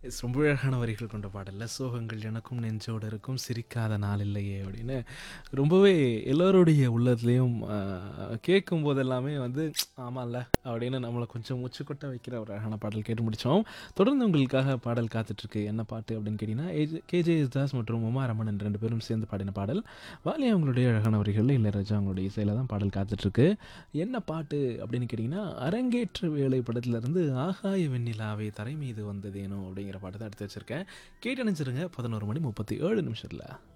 S ரொம்ப அழகான வரிகள் கொண்ட பாடல்ல சோகங்கள் எனக்கும் நெஞ்சோடு இருக்கும் சிரிக்காத நாள் இல்லையே அப்படின்னு ரொம்பவே எல்லோருடைய உள்ளத்துலேயும் கேட்கும் போதெல்லாமே வந்து ஆமாம்ல அப்படின்னு நம்மளை கொஞ்சம் மூச்சு கொட்ட வைக்கிற ஒரு அழகான பாடல் கேட்டு முடித்தோம் தொடர்ந்து உங்களுக்காக பாடல் காத்துட்ருக்கு என்ன பாட்டு அப்படின்னு கேட்டிங்கன்னா கேஜே தாஸ் மற்றும் உமா ரமணன் ரெண்டு பேரும் சேர்ந்து பாடின பாடல் வாலி அவங்களுடைய அழகான வரிகளில் இளையராஜா அவங்களுடைய இசையில் தான் பாடல் காத்துட்ருக்கு என்ன பாட்டு அப்படின்னு கேட்டிங்கன்னா அரங்கேற்ற வேலை படத்துலேருந்து ஆகாய வெண்ணிலாவை தரை மீது வந்ததேனோ அப்படிங்கிற பாட்டு தான் எடுத்து வச்சுருக்கேன் கேட்டு நினச்சிருங்க பதினோரு மணி முப்பத்தி ஏழு நிமிஷத்தில்